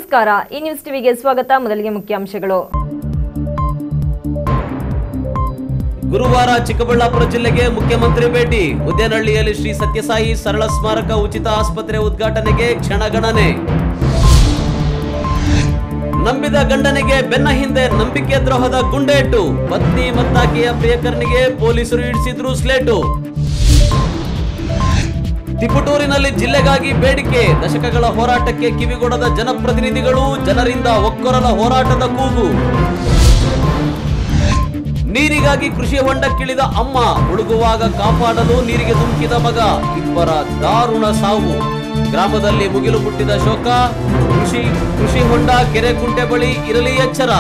ನಮಸ್ಕಾರ ಈ ನ್ಯೂಸ್ ಟಿವಿಗೆ ಸ್ವಾಗತ ಮೊದಲಿಗೆ ಮುಖ್ಯಾಂಶಗಳು ಗುರುವಾರ ಚಿಕ್ಕಬಳ್ಳಾಪುರ ಜಿಲ್ಲೆಗೆ ಮುಖ್ಯಮಂತ್ರಿ ಭೇಟಿ ಮುದ್ದೇನಹಳ್ಳಿಯಲ್ಲಿ ಶ್ರೀ ಸತ್ಯಸಾಯಿ ಸರಳ ಸ್ಮಾರಕ ಉಚಿತ ಆಸ್ಪತ್ರೆ ಉದ್ಘಾಟನೆಗೆ ಕ್ಷಣಗಣನೆ ನಂಬಿದ ಗಂಡನಿಗೆ ಬೆನ್ನ ಹಿಂದೆ ನಂಬಿಕೆ ದ್ರೋಹದ ಗುಂಡೇಟು ಪತ್ನಿ ಮತ್ತಾಕೆಯ ಪ್ರಿಯಕರನಿಗೆ ಪೊಲೀಸರು ಇಡಿಸಿದ್ರು ಸ್ಲೇಟು ತಿಪಟೂರಿನಲ್ಲಿ ಜಿಲ್ಲೆಗಾಗಿ ಬೇಡಿಕೆ ದಶಕಗಳ ಹೋರಾಟಕ್ಕೆ ಕಿವಿಗೊಡದ ಜನಪ್ರತಿನಿಧಿಗಳು ಜನರಿಂದ ಒಕ್ಕೊರಲ ಹೋರಾಟದ ಕೂಗು ನೀರಿಗಾಗಿ ಕೃಷಿ ಹೊಂಡಕ್ಕಿಳಿದ ಅಮ್ಮ ಮುಳುಗುವಾಗ ಕಾಪಾಡಲು ನೀರಿಗೆ ಧುಮುಕಿದ ಮಗ ಇಬ್ಬರ ದಾರುಣ ಸಾವು ಗ್ರಾಮದಲ್ಲಿ ಮುಗಿಲು ಮುಟ್ಟಿದ ಶೋಕ ಕೃಷಿ ಕೃಷಿ ಹೊಂಡ ಕೆರೆ ಕುಂಟೆ ಬಳಿ ಇರಲಿ ಎಚ್ಚರ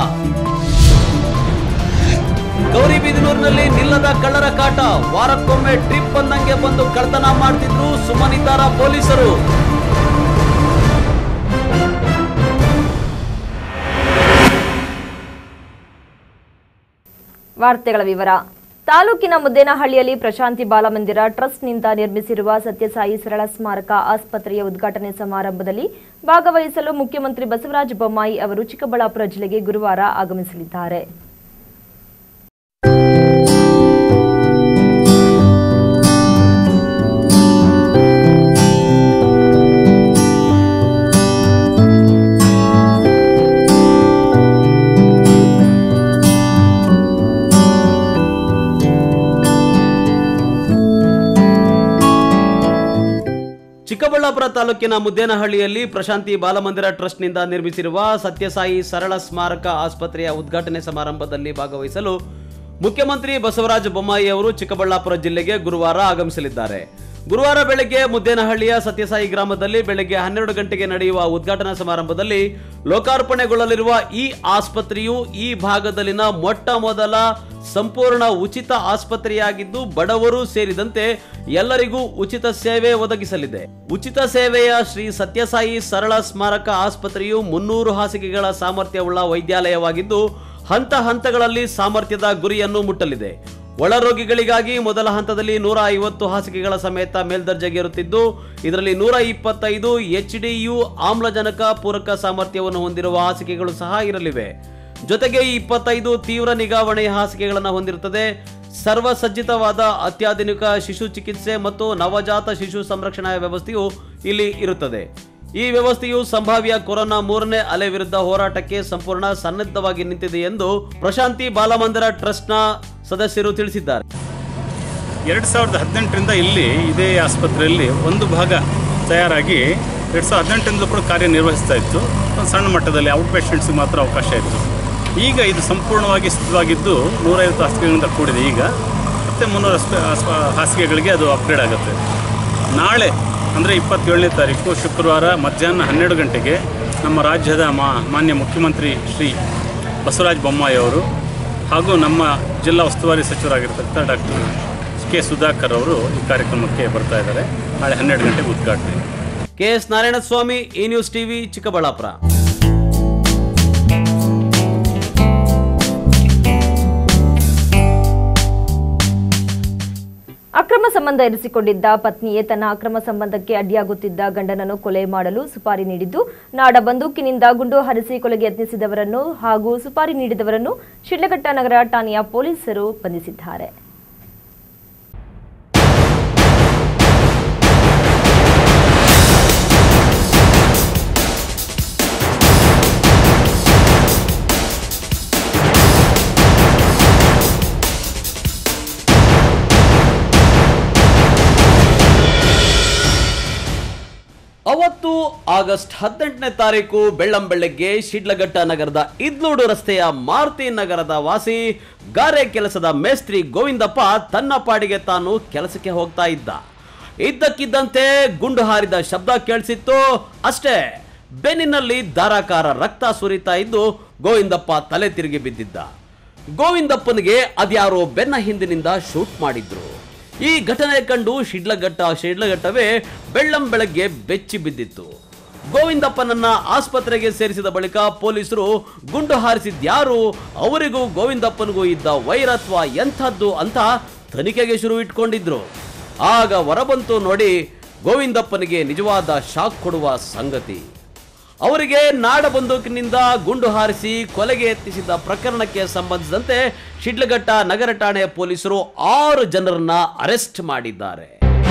ಗೌರಿಬಿದನೂರಿನಲ್ಲಿ ನಿಲ್ಲದ ಕಳ್ಳರ ಕಾಟ ವಾರಕ್ಕೊಮ್ಮೆ ಟ್ರಿಪ್ ಬಂದಂಗೆ ಬಂದು ಕಳ್ತನ ಮಾಡ್ತಿದ್ರು ಸುಮನಿತಾರ ಪೊಲೀಸರು ವಾರ್ತೆಗಳ ವಿವರ ತಾಲೂಕಿನ ಮುದ್ದೇನಹಳ್ಳಿಯಲ್ಲಿ ಪ್ರಶಾಂತಿ ಬಾಲಮಂದಿರ ಟ್ರಸ್ಟ್ನಿಂದ ನಿರ್ಮಿಸಿರುವ ಸತ್ಯಸಾಯಿ ಸರಳ ಸ್ಮಾರಕ ಆಸ್ಪತ್ರೆಯ ಉದ್ಘಾಟನೆ ಸಮಾರಂಭದಲ್ಲಿ ಭಾಗವಹಿಸಲು ಮುಖ್ಯಮಂತ್ರಿ ಬಸವರಾಜ ಬೊಮ್ಮಾಯಿ ಅವರು ಚಿಕ್ಕಬಳ್ಳಾಪುರ ಜಿಲ್ಲೆಗೆ ಗುರುವಾರ ಆಗಮಿಸಲಿದ್ದಾರೆ ಚಿಕ್ಕಬಳ್ಳಾಪುರ ತಾಲೂಕಿನ ಮುದ್ದೇನಹಳ್ಳಿಯಲ್ಲಿ ಪ್ರಶಾಂತಿ ಬಾಲಮಂದಿರ ಟ್ರಸ್ಟ್ನಿಂದ ನಿರ್ಮಿಸಿರುವ ಸತ್ಯಸಾಯಿ ಸರಳ ಸ್ಮಾರಕ ಆಸ್ಪತ್ರೆಯ ಉದ್ಘಾಟನೆ ಸಮಾರಂಭದಲ್ಲಿ ಭಾಗವಹಿಸಲು ಮುಖ್ಯಮಂತ್ರಿ ಬಸವರಾಜ ಬೊಮ್ಮಾಯಿ ಅವರು ಚಿಕ್ಕಬಳ್ಳಾಪುರ ಜಿಲ್ಲೆಗೆ ಗುರುವಾರ ಆಗಮಿಸಲಿದ್ದಾರೆ ಗುರುವಾರ ಬೆಳಗ್ಗೆ ಮುದ್ದೇನಹಳ್ಳಿಯ ಸತ್ಯಸಾಯಿ ಗ್ರಾಮದಲ್ಲಿ ಬೆಳಗ್ಗೆ ಹನ್ನೆರಡು ಗಂಟೆಗೆ ನಡೆಯುವ ಉದ್ಘಾಟನಾ ಸಮಾರಂಭದಲ್ಲಿ ಲೋಕಾರ್ಪಣೆಗೊಳ್ಳಲಿರುವ ಈ ಆಸ್ಪತ್ರೆಯು ಈ ಭಾಗದಲ್ಲಿನ ಮೊಟ್ಟ ಮೊದಲ ಸಂಪೂರ್ಣ ಉಚಿತ ಆಸ್ಪತ್ರೆಯಾಗಿದ್ದು ಬಡವರು ಸೇರಿದಂತೆ ಎಲ್ಲರಿಗೂ ಉಚಿತ ಸೇವೆ ಒದಗಿಸಲಿದೆ ಉಚಿತ ಸೇವೆಯ ಶ್ರೀ ಸತ್ಯಸಾಯಿ ಸರಳ ಸ್ಮಾರಕ ಆಸ್ಪತ್ರೆಯು ಮುನ್ನೂರು ಹಾಸಿಗೆಗಳ ಸಾಮರ್ಥ್ಯವುಳ್ಳ ವೈದ್ಯಾಲಯವಾಗಿದ್ದು ಹಂತ ಹಂತಗಳಲ್ಲಿ ಸಾಮರ್ಥ್ಯದ ಗುರಿಯನ್ನು ಮುಟ್ಟಲಿದೆ ಒಳರೋಗಿಗಳಿಗಾಗಿ ಮೊದಲ ಹಂತದಲ್ಲಿ ನೂರ ಐವತ್ತು ಹಾಸಿಗೆಗಳ ಸಮೇತ ಮೇಲ್ದರ್ಜೆಗೇರುತ್ತಿದ್ದು ಇದರಲ್ಲಿ ನೂರ ಇಪ್ಪತ್ತೈದು ಎಚ್ ಡಿಯು ಆಮ್ಲಜನಕ ಪೂರಕ ಸಾಮರ್ಥ್ಯವನ್ನು ಹೊಂದಿರುವ ಹಾಸಿಗೆಗಳು ಸಹ ಇರಲಿವೆ ಜೊತೆಗೆ ಈ ಇಪ್ಪತ್ತೈದು ತೀವ್ರ ನಿಗಾವಣೆಯ ಹಾಸಿಗೆಗಳನ್ನು ಹೊಂದಿರುತ್ತದೆ ಸರ್ವಸಜ್ಜಿತವಾದ ಅತ್ಯಾಧುನಿಕ ಶಿಶು ಚಿಕಿತ್ಸೆ ಮತ್ತು ನವಜಾತ ಶಿಶು ಸಂರಕ್ಷಣಾ ವ್ಯವಸ್ಥೆಯು ಇಲ್ಲಿ ಇರುತ್ತದೆ ಈ ವ್ಯವಸ್ಥೆಯು ಸಂಭಾವ್ಯ ಕೊರೋನಾ ಮೂರನೇ ಅಲೆ ವಿರುದ್ಧ ಹೋರಾಟಕ್ಕೆ ಸಂಪೂರ್ಣ ಸನ್ನದ್ಧವಾಗಿ ನಿಂತಿದೆ ಎಂದು ಪ್ರಶಾಂತಿ ಬಾಲಮಂದಿರ ಟ್ರಸ್ಟ್ನ ಸದಸ್ಯರು ತಿಳಿಸಿದ್ದಾರೆ ಎರಡು ಸಾವಿರದ ಹದಿನೆಂಟರಿಂದ ಇಲ್ಲಿ ಇದೇ ಆಸ್ಪತ್ರೆಯಲ್ಲಿ ಒಂದು ಭಾಗ ತಯಾರಾಗಿ ಎರಡು ಸಾವಿರದ ಹದಿನೆಂಟರಿಂದಲೂ ಕೂಡ ಕಾರ್ಯನಿರ್ವಹಿಸ್ತಾ ಇತ್ತು ಒಂದು ಸಣ್ಣ ಮಟ್ಟದಲ್ಲಿ ಔಟ್ ಪೇಷಂಟ್ಸ್ಗೆ ಮಾತ್ರ ಅವಕಾಶ ಇತ್ತು ಈಗ ಇದು ಸಂಪೂರ್ಣವಾಗಿ ಸಿದ್ಧವಾಗಿದ್ದು ನೂರೈವತ್ತು ಹಾಸಿಗೆಗಳಿಂದ ಕೂಡಿದೆ ಈಗ ಮತ್ತು ಮುನ್ನೂರು ಹಸ್ಪ- ಹಸ್ಪ- ಹಾಸಿಗೆಗಳಿಗೆ ಅದು ಅಪ್ಗ್ರೇಡ್ ಆಗುತ್ತೆ ನಾಳೆ ಅಂದರೆ ಇಪ್ಪತ್ತೇಳನೇ ತಾರೀಕು ಶುಕ್ರವಾರ ಮಧ್ಯಾಹ್ನ ಹನ್ನೆರಡು ಗಂಟೆಗೆ ನಮ್ಮ ರಾಜ್ಯದ ಮಾ ಮಾನ್ಯ ಮುಖ್ಯಮಂತ್ರಿ ಶ್ರೀ ಬಸವರಾಜ ಬೊಮ್ಮಾಯಿ ಅವರು ಹಾಗೂ ನಮ್ಮ ಜಿಲ್ಲಾ ಉಸ್ತುವಾರಿ ಸಚಿವರಾಗಿರ್ತಕ್ಕಂಥ ಡಾಕ್ಟರ್ ಕೆ ಸುಧಾಕರ್ ಅವರು ಈ ಕಾರ್ಯಕ್ರಮಕ್ಕೆ ಬರ್ತಾ ಇದ್ದಾರೆ ನಾಳೆ ಹನ್ನೆರಡು ಗಂಟೆಗೆ ಉದ್ಘಾಟನೆ ಕೆ ಎಸ್ ನಾರಾಯಣಸ್ವಾಮಿ ಈ ನ್ಯೂಸ್ ಟಿವಿ ಚಿಕ್ಕಬಳ್ಳಾಪುರ ಅಕ್ರಮ ಸಂಬಂಧ ಇರಿಸಿಕೊಂಡಿದ್ದ ಪತ್ನಿಯೇ ತನ್ನ ಅಕ್ರಮ ಸಂಬಂಧಕ್ಕೆ ಅಡ್ಡಿಯಾಗುತ್ತಿದ್ದ ಗಂಡನನ್ನು ಕೊಲೆ ಮಾಡಲು ಸುಪಾರಿ ನೀಡಿದ್ದು ನಾಡ ಬಂದೂಕಿನಿಂದ ಗುಂಡು ಹಾರಿಸಿ ಕೊಲೆಗೆ ಯತ್ನಿಸಿದವರನ್ನು ಹಾಗೂ ಸುಪಾರಿ ನೀಡಿದವರನ್ನು ಶಿಡ್ಲಘಟ್ಟ ನಗರ ಠಾಣೆಯ ಪೊಲೀಸರು ಬಂಧಿಸಿದ್ದಾರೆ ಅವತ್ತು ಆಗಸ್ಟ್ ಹದಿನೆಂಟನೇ ತಾರೀಕು ಬೆಳ್ಳಂಬೆಳಗ್ಗೆ ಶಿಡ್ಲಘಟ್ಟ ನಗರದ ಇದ್ಲೂಡು ರಸ್ತೆಯ ಮಾರುತಿ ನಗರದ ವಾಸಿ ಗಾರೆ ಕೆಲಸದ ಮೇಸ್ತ್ರಿ ಗೋವಿಂದಪ್ಪ ತನ್ನ ಪಾಡಿಗೆ ತಾನು ಕೆಲಸಕ್ಕೆ ಹೋಗ್ತಾ ಇದ್ದ ಇದ್ದಕ್ಕಿದ್ದಂತೆ ಗುಂಡು ಹಾರಿದ ಶಬ್ದ ಕೇಳಿಸಿತ್ತು ಅಷ್ಟೇ ಬೆನ್ನಿನಲ್ಲಿ ಧಾರಾಕಾರ ರಕ್ತ ಸುರಿತಾ ಇದ್ದು ಗೋವಿಂದಪ್ಪ ತಲೆ ತಿರುಗಿ ಬಿದ್ದಿದ್ದ ಗೋವಿಂದಪ್ಪನಿಗೆ ಅದ್ಯಾರೋ ಬೆನ್ನ ಹಿಂದಿನಿಂದ ಶೂಟ್ ಮಾಡಿದ್ರು ಈ ಘಟನೆ ಕಂಡು ಶಿಡ್ಲಘಟ್ಟ ಶಿಡ್ಲಘಟ್ಟವೇ ಬೆಳ್ಳಂ ಬೆಳಗ್ಗೆ ಬೆಚ್ಚಿ ಬಿದ್ದಿತ್ತು ಗೋವಿಂದಪ್ಪನನ್ನ ಆಸ್ಪತ್ರೆಗೆ ಸೇರಿಸಿದ ಬಳಿಕ ಪೊಲೀಸರು ಗುಂಡು ಹಾರಿಸಿದ್ಯಾರು ಅವರಿಗೂ ಗೋವಿಂದಪ್ಪನಿಗೂ ಇದ್ದ ವೈರತ್ವ ಎಂಥದ್ದು ಅಂತ ತನಿಖೆಗೆ ಶುರು ಇಟ್ಕೊಂಡಿದ್ರು ಆಗ ಹೊರಬಂತು ನೋಡಿ ಗೋವಿಂದಪ್ಪನಿಗೆ ನಿಜವಾದ ಶಾಕ್ ಕೊಡುವ ಸಂಗತಿ ಅವರಿಗೆ ನಾಡ ಬಂದೂಕಿನಿಂದ ಗುಂಡು ಹಾರಿಸಿ ಕೊಲೆಗೆ ಯತ್ನಿಸಿದ ಪ್ರಕರಣಕ್ಕೆ ಸಂಬಂಧಿಸಿದಂತೆ ಶಿಡ್ಲಘಟ್ಟ ನಗರ ಠಾಣೆ ಪೊಲೀಸರು ಆರು ಜನರನ್ನ ಅರೆಸ್ಟ್ ಮಾಡಿದ್ದಾರೆ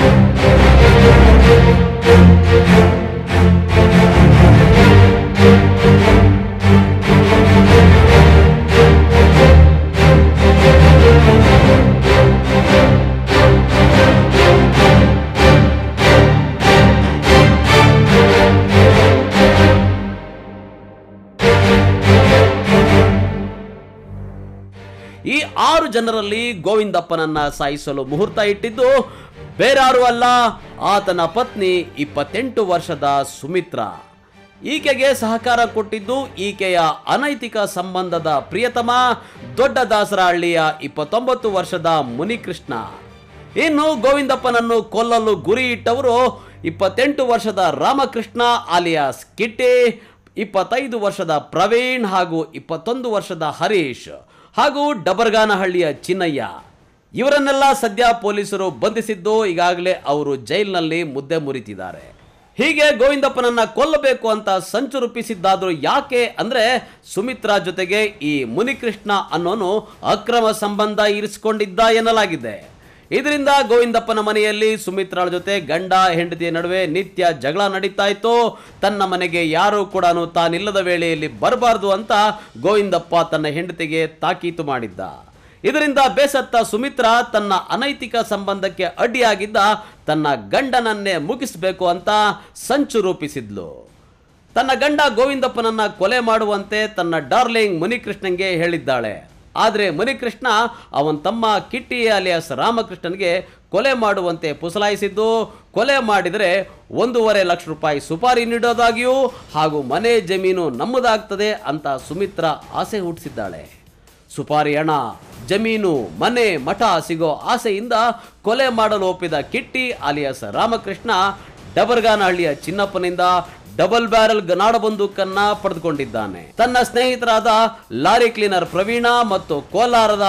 ಈ ಆರು ಜನರಲ್ಲಿ ಗೋವಿಂದಪ್ಪನನ್ನ ಸಾಯಿಸಲು ಮುಹೂರ್ತ ಇಟ್ಟಿದ್ದು ಬೇರಾರು ಅಲ್ಲ ಆತನ ಪತ್ನಿ ಇಪ್ಪತ್ತೆಂಟು ವರ್ಷದ ಸುಮಿತ್ರಾ ಈಕೆಗೆ ಸಹಕಾರ ಕೊಟ್ಟಿದ್ದು ಈಕೆಯ ಅನೈತಿಕ ಸಂಬಂಧದ ಪ್ರಿಯತಮ ದೊಡ್ಡ ದಾಸರಹಳ್ಳಿಯ ಇಪ್ಪತ್ತೊಂಬತ್ತು ವರ್ಷದ ಮುನಿಕೃಷ್ಣ ಇನ್ನು ಗೋವಿಂದಪ್ಪನನ್ನು ಕೊಲ್ಲಲು ಗುರಿ ಇಟ್ಟವರು ಇಪ್ಪತ್ತೆಂಟು ವರ್ಷದ ರಾಮಕೃಷ್ಣ ಆಲಿಯಾಸ್ ಕಿಟ್ಟಿ ಇಪ್ಪತ್ತೈದು ವರ್ಷದ ಪ್ರವೀಣ್ ಹಾಗೂ ಇಪ್ಪತ್ತೊಂದು ವರ್ಷದ ಹರೀಶ್ ಹಾಗೂ ಡಬರ್ಗಾನಹಳ್ಳಿಯ ಚಿನ್ನಯ್ಯ ಇವರನ್ನೆಲ್ಲ ಸದ್ಯ ಪೊಲೀಸರು ಬಂಧಿಸಿದ್ದು ಈಗಾಗಲೇ ಅವರು ಜೈಲಿನಲ್ಲಿ ಮುದ್ದೆ ಮುರಿತಿದ್ದಾರೆ ಹೀಗೆ ಗೋವಿಂದಪ್ಪನನ್ನ ಕೊಲ್ಲಬೇಕು ಅಂತ ಸಂಚು ರೂಪಿಸಿದ್ದಾದ್ರೂ ಯಾಕೆ ಅಂದ್ರೆ ಸುಮಿತ್ರಾ ಜೊತೆಗೆ ಈ ಮುನಿಕೃಷ್ಣ ಅನ್ನೋನು ಅಕ್ರಮ ಸಂಬಂಧ ಇರಿಸಿಕೊಂಡಿದ್ದ ಎನ್ನಲಾಗಿದೆ ಇದರಿಂದ ಗೋವಿಂದಪ್ಪನ ಮನೆಯಲ್ಲಿ ಸುಮಿತ್ರಾಳ ಜೊತೆ ಗಂಡ ಹೆಂಡತಿಯ ನಡುವೆ ನಿತ್ಯ ಜಗಳ ನಡೀತಾ ಇತ್ತು ತನ್ನ ಮನೆಗೆ ಯಾರು ಕೂಡ ತಾನಿಲ್ಲದ ವೇಳೆಯಲ್ಲಿ ಬರಬಾರ್ದು ಅಂತ ಗೋವಿಂದಪ್ಪ ತನ್ನ ಹೆಂಡತಿಗೆ ತಾಕೀತು ಮಾಡಿದ್ದ ಇದರಿಂದ ಬೇಸತ್ತ ಸುಮಿತ್ರಾ ತನ್ನ ಅನೈತಿಕ ಸಂಬಂಧಕ್ಕೆ ಅಡ್ಡಿಯಾಗಿದ್ದ ತನ್ನ ಗಂಡನನ್ನೇ ಮುಗಿಸ್ಬೇಕು ಅಂತ ಸಂಚು ರೂಪಿಸಿದ್ಲು ತನ್ನ ಗಂಡ ಗೋವಿಂದಪ್ಪನನ್ನ ಕೊಲೆ ಮಾಡುವಂತೆ ತನ್ನ ಡಾರ್ಲಿಂಗ್ ಮುನಿಕೃಷ್ಣನ್ಗೆ ಹೇಳಿದ್ದಾಳೆ ಆದರೆ ಮುನಿಕೃಷ್ಣ ಅವನ ತಮ್ಮ ಕಿಟ್ಟಿ ಅಲಿಯಾಸ್ ರಾಮಕೃಷ್ಣನ್ಗೆ ಕೊಲೆ ಮಾಡುವಂತೆ ಪುಸಲಾಯಿಸಿದ್ದು ಕೊಲೆ ಮಾಡಿದರೆ ಒಂದೂವರೆ ಲಕ್ಷ ರೂಪಾಯಿ ಸುಪಾರಿ ನೀಡೋದಾಗಿಯೂ ಹಾಗೂ ಮನೆ ಜಮೀನು ನಮ್ಮದಾಗ್ತದೆ ಅಂತ ಸುಮಿತ್ರಾ ಆಸೆ ಹುಟ್ಟಿಸಿದ್ದಾಳೆ ಸುಪಾರಿ ಹಣ ಜಮೀನು ಮನೆ ಮಠ ಸಿಗೋ ಆಸೆಯಿಂದ ಕೊಲೆ ಮಾಡಲು ಒಪ್ಪಿದ ಕಿಟ್ಟಿ ಅಲಿಯಾಸ್ ರಾಮಕೃಷ್ಣ ಡಬರ್ಗಾನಹಳ್ಳಿಯ ಚಿನ್ನಪ್ಪನಿಂದ ಡಬಲ್ ಬ್ಯಾರಲ್ ನಾಡ ಬಂದೂಕನ್ನ ಪಡೆದುಕೊಂಡಿದ್ದಾನೆ ತನ್ನ ಸ್ನೇಹಿತರಾದ ಲಾರಿ ಕ್ಲೀನರ್ ಪ್ರವೀಣ ಮತ್ತು ಕೋಲಾರದ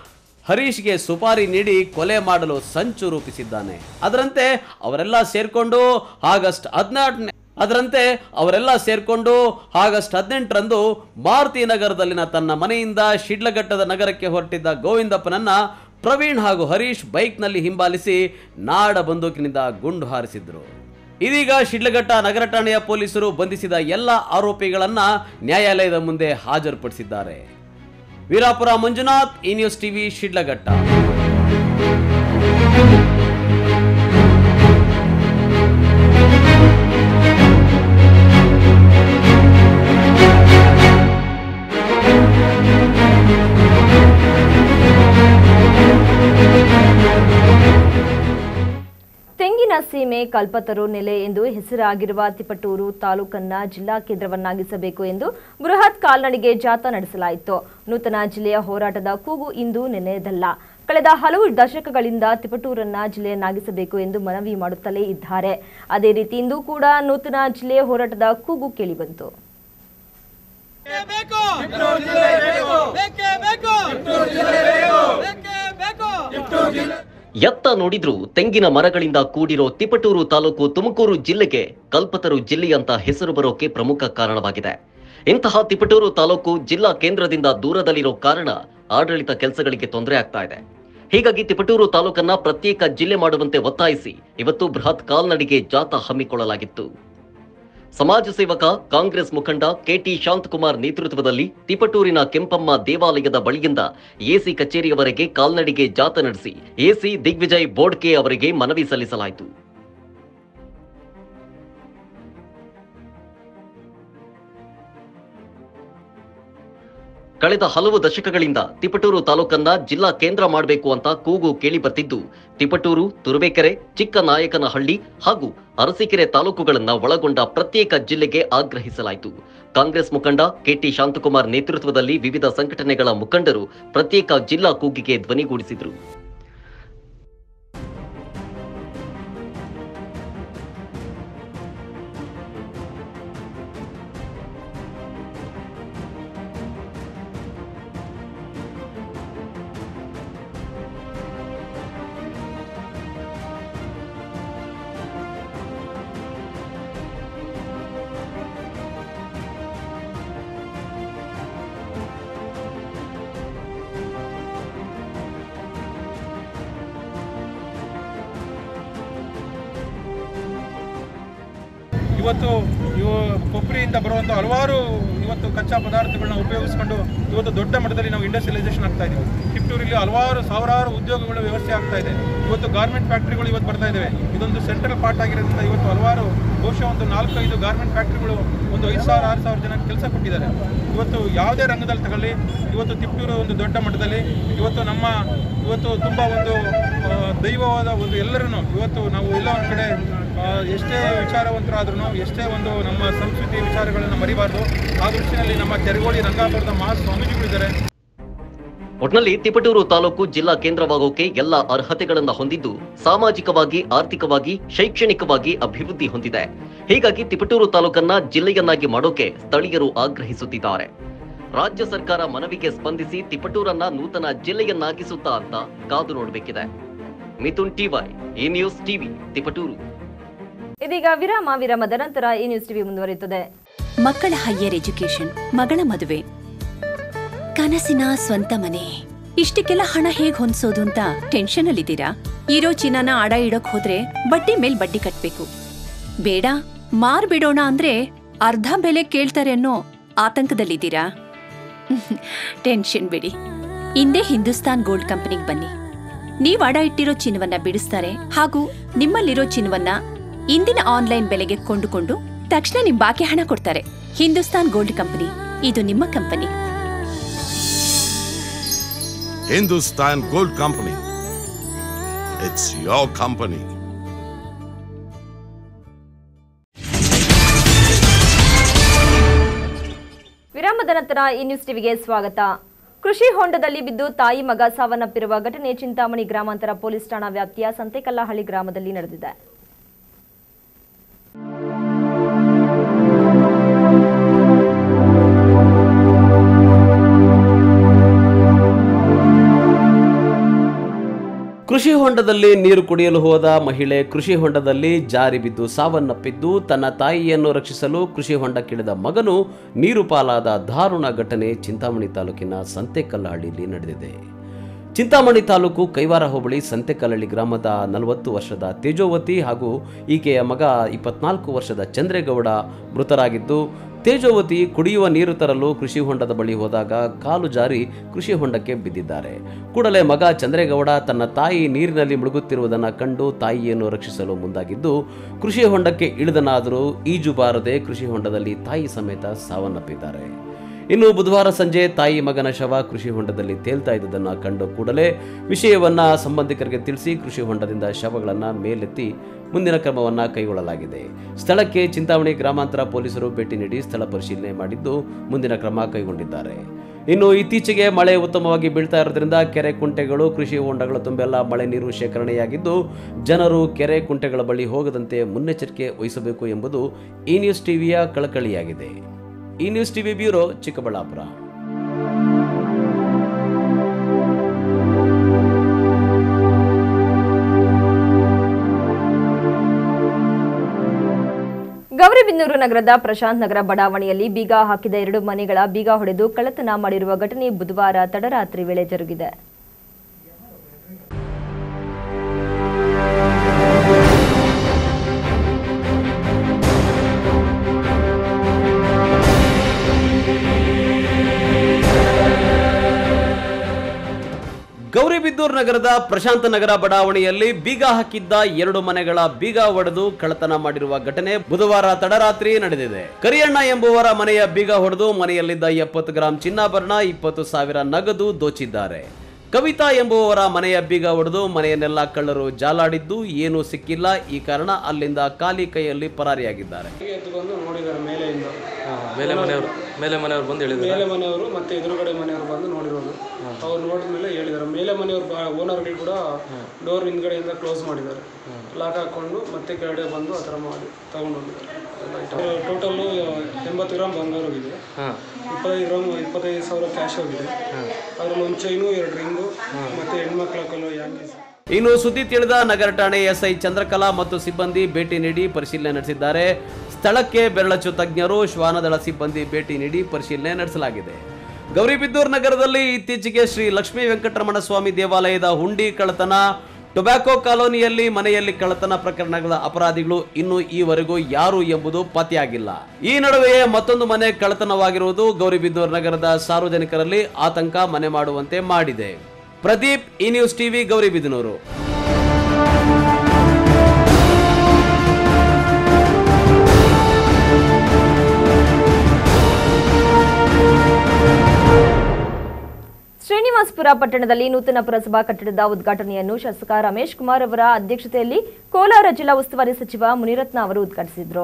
ಹರೀಶ್ಗೆ ಸುಪಾರಿ ನೀಡಿ ಕೊಲೆ ಮಾಡಲು ಸಂಚು ರೂಪಿಸಿದ್ದಾನೆ ಅದರಂತೆ ಅವರೆಲ್ಲ ಸೇರ್ಕೊಂಡು ಆಗಸ್ಟ್ ಹದಿನಾಲ್ಕನೇ ಅದರಂತೆ ಅವರೆಲ್ಲ ಸೇರ್ಕೊಂಡು ಆಗಸ್ಟ್ ಹದಿನೆಂಟರಂದು ಮಾರುತಿ ನಗರದಲ್ಲಿನ ತನ್ನ ಮನೆಯಿಂದ ಶಿಡ್ಲಘಟ್ಟದ ನಗರಕ್ಕೆ ಹೊರಟಿದ್ದ ಗೋವಿಂದಪ್ಪನನ್ನ ಪ್ರವೀಣ್ ಹಾಗೂ ಹರೀಶ್ ಬೈಕ್ನಲ್ಲಿ ಹಿಂಬಾಲಿಸಿ ನಾಡ ಬಂದೂಕಿನಿಂದ ಗುಂಡು ಹಾರಿಸಿದ್ರು ಇದೀಗ ಶಿಡ್ಲಘಟ್ಟ ನಗರ ಠಾಣೆಯ ಪೊಲೀಸರು ಬಂಧಿಸಿದ ಎಲ್ಲ ಆರೋಪಿಗಳನ್ನ ನ್ಯಾಯಾಲಯದ ಮುಂದೆ ಹಾಜರುಪಡಿಸಿದ್ದಾರೆ ವೀರಾಪುರ ಮಂಜುನಾಥ್ ಈ ನ್ಯೂಸ್ ಟಿವಿ ಶಿಡ್ಲಘಟ್ಟ ತೆಂಗಿನ ಸೀಮೆ ಕಲ್ಪತರು ನೆಲೆ ಎಂದು ಹೆಸರಾಗಿರುವ ತಿಪಟೂರು ತಾಲೂಕನ್ನ ಜಿಲ್ಲಾ ಕೇಂದ್ರವನ್ನಾಗಿಸಬೇಕು ಎಂದು ಬೃಹತ್ ಕಾಲ್ನಡಿಗೆ ಜಾಥಾ ನಡೆಸಲಾಯಿತು ನೂತನ ಜಿಲ್ಲೆಯ ಹೋರಾಟದ ಕೂಗು ಇಂದು ನೆನೆಯದಲ್ಲ ಕಳೆದ ಹಲವು ದಶಕಗಳಿಂದ ತಿಪಟೂರನ್ನ ಜಿಲ್ಲೆಯನ್ನಾಗಿಸಬೇಕು ಎಂದು ಮನವಿ ಮಾಡುತ್ತಲೇ ಇದ್ದಾರೆ ಅದೇ ರೀತಿ ಇಂದು ಕೂಡ ನೂತನ ಜಿಲ್ಲೆಯ ಹೋರಾಟದ ಕೂಗು ಕೇಳಿಬಂತು ಬೇಕು ಬೇಕೇ ಬೇಕು ಬೇಕೇ ಬೇಕು ಎತ್ತ ನೋಡಿದ್ರು ತೆಂಗಿನ ಮರಗಳಿಂದ ಕೂಡಿರೋ ತಿಪಟೂರು ತಾಲೂಕು ತುಮಕೂರು ಜಿಲ್ಲೆಗೆ ಕಲ್ಪತರು ಜಿಲ್ಲೆಯಂತ ಹೆಸರು ಬರೋಕೆ ಪ್ರಮುಖ ಕಾರಣವಾಗಿದೆ ಇಂತಹ ತಿಪಟೂರು ತಾಲೂಕು ಜಿಲ್ಲಾ ಕೇಂದ್ರದಿಂದ ದೂರದಲ್ಲಿರೋ ಕಾರಣ ಆಡಳಿತ ಕೆಲಸಗಳಿಗೆ ತೊಂದರೆ ಆಗ್ತಾ ಇದೆ ಹೀಗಾಗಿ ತಿಪಟೂರು ತಾಲೂಕನ್ನ ಪ್ರತ್ಯೇಕ ಜಿಲ್ಲೆ ಮಾಡುವಂತೆ ಒತ್ತಾಯಿಸಿ ಇವತ್ತು ಬೃಹತ್ ಕಾಲ್ನಡಿಗೆ ಜಾಥಾ ಹಮ್ಮಿಕೊಳ್ಳಲಾಗಿತ್ತು ಸಮಾಜ ಸೇವಕ ಕಾಂಗ್ರೆಸ್ ಮುಖಂಡ ಕೆಟಿ ಶಾಂತಕುಮಾರ್ ನೇತೃತ್ವದಲ್ಲಿ ತಿಪಟೂರಿನ ಕೆಂಪಮ್ಮ ದೇವಾಲಯದ ಬಳಿಯಿಂದ ಎಸಿ ಕಚೇರಿಯವರೆಗೆ ಕಾಲ್ನಡಿಗೆ ಜಾಥಾ ನಡೆಸಿ ಎಸಿ ದಿಗ್ವಿಜಯ್ ಬೋಡ್ಕೆ ಅವರಿಗೆ ಮನವಿ ಸಲ್ಲಿಸಲಾಯಿತು ಕಳೆದ ಹಲವು ದಶಕಗಳಿಂದ ತಿಪಟೂರು ತಾಲೂಕನ್ನ ಜಿಲ್ಲಾ ಕೇಂದ್ರ ಮಾಡಬೇಕು ಅಂತ ಕೂಗು ಕೇಳಿ ಬರ್ತಿದ್ದು ತಿಪಟೂರು ತುರುವೇಕೆರೆ ಚಿಕ್ಕನಾಯಕನಹಳ್ಳಿ ಹಾಗೂ ಅರಸೀಕೆರೆ ತಾಲೂಕುಗಳನ್ನ ಒಳಗೊಂಡ ಪ್ರತ್ಯೇಕ ಜಿಲ್ಲೆಗೆ ಆಗ್ರಹಿಸಲಾಯಿತು ಕಾಂಗ್ರೆಸ್ ಮುಖಂಡ ಕೆಟಿ ಶಾಂತಕುಮಾರ್ ನೇತೃತ್ವದಲ್ಲಿ ವಿವಿಧ ಸಂಘಟನೆಗಳ ಮುಖಂಡರು ಪ್ರತ್ಯೇಕ ಜಿಲ್ಲಾ ಕೂಗಿಗೆ ಧ್ವನಿಗೂಡಿಸಿದರು ಇವತ್ತು ಇವು ಕೊಬ್ಬರಿಯಿಂದ ಬರುವಂಥ ಹಲವಾರು ಇವತ್ತು ಕಚ್ಚಾ ಪದಾರ್ಥಗಳನ್ನ ಉಪಯೋಗಿಸ್ಕೊಂಡು ಇವತ್ತು ದೊಡ್ಡ ಮಟ್ಟದಲ್ಲಿ ನಾವು ಇಂಡಸ್ಟ್ರಿಯಲೈಸೇಷನ್ ಆಗ್ತಾ ಇದ್ದೀವಿ ಟಿಪ್ಟೂರಲ್ಲಿ ಹಲವಾರು ಸಾವಿರಾರು ಉದ್ಯೋಗಗಳ ವ್ಯವಸ್ಥೆ ಆಗ್ತಾ ಇದೆ ಇವತ್ತು ಗಾರ್ಮೆಂಟ್ ಫ್ಯಾಕ್ಟ್ರಿಗಳು ಇವತ್ತು ಬರ್ತಾ ಇದ್ದಾವೆ ಇದೊಂದು ಸೆಂಟ್ರಲ್ ಪಾರ್ಟ್ ಆಗಿರೋದ್ರಿಂದ ಇವತ್ತು ಹಲವಾರು ಬಹುಶಃ ಒಂದು ನಾಲ್ಕೈದು ಗಾರ್ಮೆಂಟ್ ಫ್ಯಾಕ್ಟ್ರಿಗಳು ಒಂದು ಐದು ಸಾವಿರ ಆರು ಸಾವಿರ ಜನಕ್ಕೆ ಕೆಲಸ ಕೊಟ್ಟಿದ್ದಾರೆ ಇವತ್ತು ಯಾವುದೇ ರಂಗದಲ್ಲಿ ತಗೊಳ್ಳಿ ಇವತ್ತು ತಿಪ್ಟೂರು ಒಂದು ದೊಡ್ಡ ಮಟ್ಟದಲ್ಲಿ ಇವತ್ತು ನಮ್ಮ ಇವತ್ತು ತುಂಬ ಒಂದು ಆ, ದೈವವಾದ ಒಂದು ಎಲ್ಲರೂ ಇವತ್ತು ನಾವು ಎಲ್ಲ ಒಂದು ಕಡೆ ಆ, ಎಷ್ಟೇ ವಿಚಾರವಂತರಾದ್ರೂ ಎಷ್ಟೇ ಒಂದು ನಮ್ಮ ಸಂಸ್ಕೃತಿ ವಿಚಾರಗಳನ್ನು ಮರಿಬಾರ್ದು ಆ ದೃಷ್ಟಿಯಲ್ಲಿ ನಮ್ಮ ಕೆರಗೋಳಿ ರಂಗಾಪುರದ ಮಹಾ ಸ್ವಾಮೀಜಿಗಳಿದ್ದಾರೆ ಒಟ್ನಲ್ಲಿ ತಿಪಟೂರು ತಾಲೂಕು ಜಿಲ್ಲಾ ಕೇಂದ್ರವಾಗೋಕೆ ಎಲ್ಲ ಅರ್ಹತೆಗಳನ್ನ ಹೊಂದಿದ್ದು ಸಾಮಾಜಿಕವಾಗಿ ಆರ್ಥಿಕವಾಗಿ ಶೈಕ್ಷಣಿಕವಾಗಿ ಅಭಿವೃದ್ಧಿ ಹೊಂದಿದೆ ಹೀಗಾಗಿ ತಿಪಟೂರು ತಾಲೂಕನ್ನ ಜಿಲ್ಲೆಯನ್ನಾಗಿ ಮಾಡೋಕೆ ಸ್ಥಳೀಯರು ಆಗ್ರಹಿಸುತ್ತಿದ್ದಾರೆ ರಾಜ್ಯ ಸರ್ಕಾರ ಮನವಿಗೆ ಸ್ಪಂದಿಸಿ ತಿಪಟೂರನ್ನ ನೂತನ ಜಿಲ್ಲೆಯನ್ನಾಗಿಸುತ್ತಾ ಅಂತ ಕಾದು ನೋಡಬೇಕಿದೆ ಮಿಥುನ್ ಟಿವೈ ಈ ನ್ಯೂಸ್ ಟಿವಿ ತಿಪಟೂರು ಇದೀಗ ವಿರಾಮ ವಿರಾಮದ ನಂತರ ಈ ನ್ಯೂಸ್ ಟಿವಿ ಮುಂದುವರಿಯುತ್ತದೆ ಮಕ್ಕಳ ಹೈಯರ್ ಎಜುಕೇಶನ್ ಮಗಳ ಮದುವೆ ಕನಸಿನ ಸ್ವಂತ ಮನೆ ಇಷ್ಟಕ್ಕೆಲ್ಲ ಹಣ ಹೇಗ್ ಹೊಂದ್ಸೋದು ಅಂತ ಟೆನ್ಷನ್ ಅಲ್ಲಿದ್ದೀರಾ ಇರೋ ಚಿನ್ನನ ಅಡ ಇಡೋಕ್ ಹೋದ್ರೆ ಬಡ್ಡಿ ಮೇಲ್ ಬಡ್ಡಿ ಕಟ್ಬೇಕು ಬೇಡ ಮಾರ್ಬಿಡೋಣ ಅಂದ್ರೆ ಅರ್ಧ ಬೆಲೆ ಕೇಳ್ತಾರೆ ಅನ್ನೋ ಆತಂಕದಲ್ಲಿದ್ದೀರಾ ಟೆನ್ಷನ್ ಬಿಡಿ ಹಿಂದೆ ಹಿಂದೂಸ್ತಾನ್ ಗೋಲ್ಡ್ ಕಂಪನಿಗೆ ಬನ್ನಿ ನೀವ್ ಅಡ ಇಟ್ಟಿರೋ ಚಿನ್ನವನ್ನ ಬಿಡಿಸ್ತಾರೆ ಹಾಗೂ ನಿಮ್ಮಲ್ಲಿರೋ ಚಿನ್ನವನ್ನ ಇಂದಿನ ಆನ್ಲೈನ್ ಬೆಲೆಗೆ ಕೊಂಡುಕೊಂಡು ತಕ್ಷಣ ನಿಮ್ ಬಾಕಿ ಹಣ ಕೊಡ್ತಾರೆ ಹಿಂದೂಸ್ತಾನ್ ಗೋಲ್ಡ್ ಕಂಪನಿ ಇದು ನಿಮ್ಮ company Hindustan Gold Company. It's your company. ವಿರಾಮದ ನಂತರ ಈ ನ್ಯೂಸ್ ಟಿವಿಗೆ ಸ್ವಾಗತ ಕೃಷಿ ಹೊಂಡದಲ್ಲಿ ಬಿದ್ದು ತಾಯಿ ಮಗ ಸಾವನ್ನಪ್ಪಿರುವ ಘಟನೆ ಚಿಂತಾಮಣಿ ಗ್ರಾಮಾಂತರ ಪೊಲೀಸ್ ಠಾಣಾ ವ್ಯಾಪ್ತಿಯ ಸಂತೆಕಲ್ಲಹಳ್ಳಿ ಗ್ರಾಮದಲ್ಲಿ ನಡೆದಿದೆ ಕೃಷಿ ಹೊಂಡದಲ್ಲಿ ನೀರು ಕುಡಿಯಲು ಹೋದ ಮಹಿಳೆ ಕೃಷಿ ಹೊಂಡದಲ್ಲಿ ಜಾರಿ ಬಿದ್ದು ಸಾವನ್ನಪ್ಪಿದ್ದು ತನ್ನ ತಾಯಿಯನ್ನು ರಕ್ಷಿಸಲು ಕೃಷಿ ಹೊಂಡಕ್ಕಿಳಿದ ಮಗನು ನೀರು ಪಾಲಾದ ದಾರುಣ ಘಟನೆ ಚಿಂತಾಮಣಿ ತಾಲೂಕಿನ ಸಂತೆಕಲ್ಲಹಳ್ಳಿಯಲ್ಲಿ ನಡೆದಿದೆ ಚಿಂತಾಮಣಿ ತಾಲೂಕು ಕೈವಾರ ಹೋಬಳಿ ಸಂತೆಕಲ್ಲಹಳ್ಳಿ ಗ್ರಾಮದ ನಲವತ್ತು ವರ್ಷದ ತೇಜೋವತಿ ಹಾಗೂ ಈಕೆಯ ಮಗ ಇಪ್ಪತ್ನಾಲ್ಕು ವರ್ಷದ ಚಂದ್ರೇಗೌಡ ಮೃತರಾಗಿದ್ದು ತೇಜೋವತಿ ಕುಡಿಯುವ ನೀರು ತರಲು ಕೃಷಿ ಹೊಂಡದ ಬಳಿ ಹೋದಾಗ ಕಾಲು ಜಾರಿ ಕೃಷಿ ಹೊಂಡಕ್ಕೆ ಬಿದ್ದಿದ್ದಾರೆ ಕೂಡಲೇ ಮಗ ಚಂದ್ರೇಗೌಡ ತನ್ನ ತಾಯಿ ನೀರಿನಲ್ಲಿ ಮುಳುಗುತ್ತಿರುವುದನ್ನು ಕಂಡು ತಾಯಿಯನ್ನು ರಕ್ಷಿಸಲು ಮುಂದಾಗಿದ್ದು ಕೃಷಿ ಹೊಂಡಕ್ಕೆ ಇಳಿದನಾದರೂ ಈಜು ಬಾರದೆ ಕೃಷಿ ಹೊಂಡದಲ್ಲಿ ತಾಯಿ ಸಮೇತ ಸಾವನ್ನಪ್ಪಿದ್ದಾರೆ ಇನ್ನು ಬುಧವಾರ ಸಂಜೆ ತಾಯಿ ಮಗನ ಶವ ಕೃಷಿ ಹೊಂಡದಲ್ಲಿ ತೇಲ್ತಾ ಇದ್ದುದನ್ನು ಕಂಡು ಕೂಡಲೇ ವಿಷಯವನ್ನ ಸಂಬಂಧಿಕರಿಗೆ ತಿಳಿಸಿ ಕೃಷಿ ಹೊಂಡದಿಂದ ಶವಗಳನ್ನು ಮೇಲೆತ್ತಿ ಮುಂದಿನ ಕ್ರಮವನ್ನು ಕೈಗೊಳ್ಳಲಾಗಿದೆ ಸ್ಥಳಕ್ಕೆ ಚಿಂತಾಮಣಿ ಗ್ರಾಮಾಂತರ ಪೊಲೀಸರು ಭೇಟಿ ನೀಡಿ ಸ್ಥಳ ಪರಿಶೀಲನೆ ಮಾಡಿದ್ದು ಮುಂದಿನ ಕ್ರಮ ಕೈಗೊಂಡಿದ್ದಾರೆ ಇನ್ನು ಇತ್ತೀಚೆಗೆ ಮಳೆ ಉತ್ತಮವಾಗಿ ಬೀಳ್ತಾ ಇರೋದ್ರಿಂದ ಕೆರೆ ಕುಂಟೆಗಳು ಕೃಷಿ ಹೊಂಡಗಳ ತುಂಬೆಲ್ಲ ಮಳೆ ನೀರು ಶೇಖರಣೆಯಾಗಿದ್ದು ಜನರು ಕೆರೆ ಕುಂಟೆಗಳ ಬಳಿ ಹೋಗದಂತೆ ಮುನ್ನೆಚ್ಚರಿಕೆ ವಹಿಸಬೇಕು ಎಂಬುದು ಈ ನ್ಯೂಸ್ ಟಿವಿಯ ಕಳಕಳಿಯಾಗಿದೆ ಈ news TV bureau Chikkaballapura Gauribidanur ನಗರದ ಪ್ರಶಾಂತ್ ನಗರ ಬಡಾವಣೆಯಲ್ಲಿ ಬೀಗ ಹಾಕಿದ ಎರಡು ಮನೆಗಳ ಬೀಗ ಹೊಡೆದು ಕಳ್ಳತನ ಮಾಡಿರುವ ಘಟನೆ ಬುಧವಾರ ತಡರಾತ್ರಿ ವೇಳೆ ಜರುಗಿದೆ ಗೌರಿಬಿದ್ದೂರು ನಗರದ ಪ್ರಶಾಂತ ನಗರ ಬಡಾವಣೆಯಲ್ಲಿ ಬೀಗ ಹಾಕಿದ್ದ ಎರಡು ಮನೆಗಳ ಬೀಗ ಒಡೆದು ಕಳ್ಳತನ ಮಾಡಿರುವ ಘಟನೆ ಬುಧವಾರ ತಡರಾತ್ರಿ ನಡೆದಿದೆ ಕರಿಯಣ್ಣ ಎಂಬುವರ ಮನೆಯ ಬೀಗ ಹೊಡೆದು ಮನೆಯಲ್ಲಿದ್ದ ಎಪ್ಪತ್ತು ಗ್ರಾಂ ಚಿನ್ನಾಭರಣ ಇಪ್ಪತ್ತು ಸಾವಿರ ನಗದು ದೋಚಿದ್ದಾರೆ ಕವಿತಾ ಎಂಬುವವರ ಮನೆಯ ಬೀಗ ಹೊಡೆದು ಮನೆಯನ್ನೆಲ್ಲ ಕಳ್ಳರು ಜಾಲಾಡಿದ್ದು ಏನೂ ಸಿಕ್ಕಿಲ್ಲ ಈ ಕಾರಣ ಅಲ್ಲಿಂದ ಖಾಲಿ ಕೈಯಲ್ಲಿ ಪರಾರಿಯಾಗಿದ್ದಾರೆ ಎದ್ದು ಬಂದು ನೋಡಿದ್ದಾರೆ ಮೇಲೆಯಿಂದ ಮೇಲೆ ಮನೆಯವರು ಮೇಲೆ ಮನೆಯವರು ಬಂದು ಹೇಳಿದ್ರು ಮೇಲೆ ಮನೆಯವರು ಮತ್ತೆ ಎದುರುಗಡೆ ಮನೆಯವರು ಬಂದು ನೋಡಿರೋದು ಅವ್ರು ನೋಡಿದ ಮೇಲೆ ಹೇಳಿದ್ದಾರೆ ಮೇಲೆ ಮನೆಯವರು ಬಾ ಓನರ್ಗಳು ಕೂಡ ಡೋರ್ ಹಿಂದ್ಗಡೆಯಿಂದ ಕ್ಲೋಸ್ ಮಾಡಿದ್ದಾರೆ ಲಾಕ್ ಹಾಕೊಂಡು ಮತ್ತೆ ಕೆಳಗಡೆ ಬಂದು ಆ ಥರ ಮಾಡಿ ತಗೊಂಡು ಹೋಗಿದ್ದಾರೆ ಟೋಟಲ್ಲು ಎಂಬತ್ತು ಗ್ರಾಮ್ ಬಂಗಾರ ಹೋಗಿದೆ ಇಪ್ಪತ್ತೈದು ಗ್ರಾಮ್ ಇಪ್ಪತ್ತೈದು ಸಾವಿರ ಕ್ಯಾಶ್ ಹೋಗಿದೆ ಅದ್ರಲ್ಲಿ ಒಂದು ಚೈನು ಎರಡು ರಿಂಗು ಮತ್ತೆ ಹೆಣ್ಮಕ್ಳ ಹಾಕಲು ಯಾಂಗೀಸ್ ಇನ್ನು ಸುದ್ದಿ ತಿಳಿದ ನಗರ ಠಾಣೆ ಎಸ್ಐ ಚಂದ್ರಕಲಾ ಮತ್ತು ಸಿಬ್ಬಂದಿ ಭೇಟಿ ನೀಡಿ ಪರಿಶೀಲನೆ ನಡೆಸಿದ್ದಾರೆ ಸ್ಥಳಕ್ಕೆ ಬೆರಳಚ್ಚು ತಜ್ಞರು ಶ್ವಾನದಳ ಸಿಬ್ಬಂದಿ ಭೇಟಿ ನೀಡಿ ಪರಿಶೀಲನೆ ನಡೆಸಲಾಗಿದೆ ಗೌರಿಬಿದ್ದೂರು ನಗರದಲ್ಲಿ ಇತ್ತೀಚೆಗೆ ಶ್ರೀ ಲಕ್ಷ್ಮೀ ವೆಂಕಟರಮಣ ಸ್ವಾಮಿ ದೇವಾಲಯದ ಹುಂಡಿ ಕಳ್ಳತನ ಟೊಬ್ಯಾಕೋ ಕಾಲೋನಿಯಲ್ಲಿ ಮನೆಯಲ್ಲಿ ಕಳ್ಳತನ ಪ್ರಕರಣಗಳ ಅಪರಾಧಿಗಳು ಇನ್ನು ಈವರೆಗೂ ಯಾರು ಎಂಬುದು ಪತ್ತೆಯಾಗಿಲ್ಲ ಈ ನಡುವೆಯೇ ಮತ್ತೊಂದು ಮನೆ ಕಳ್ಳತನವಾಗಿರುವುದು ಗೌರಿಬಿದನೂರು ನಗರದ ಸಾರ್ವಜನಿಕರಲ್ಲಿ ಆತಂಕ ಮನೆ ಮಾಡುವಂತೆ ಮಾಡಿದೆ ಪ್ರದೀಪ್ ಈ ನ್ಯೂಸ್ ಟಿವಿ ಗೌರಿಬಿದನೂರು ಶ್ರೀನಿವಾಸಪುರ ಪಟ್ಟಣದಲ್ಲಿ ನೂತನ ಪುರಸಭಾ ಕಟ್ಟಡದ ಉದ್ಘಾಟನೆಯನ್ನು ಶಾಸಕ ರಮೇಶ್ ಕುಮಾರ್ ಅವರ ಅಧ್ಯಕ್ಷತೆಯಲ್ಲಿ ಕೋಲಾರ ಜಿಲ್ಲಾ ಉಸ್ತುವಾರಿ ಸಚಿವ ಮುನಿರತ್ನ ಅವರು ಉದ್ಘಾಟಿಸಿದರು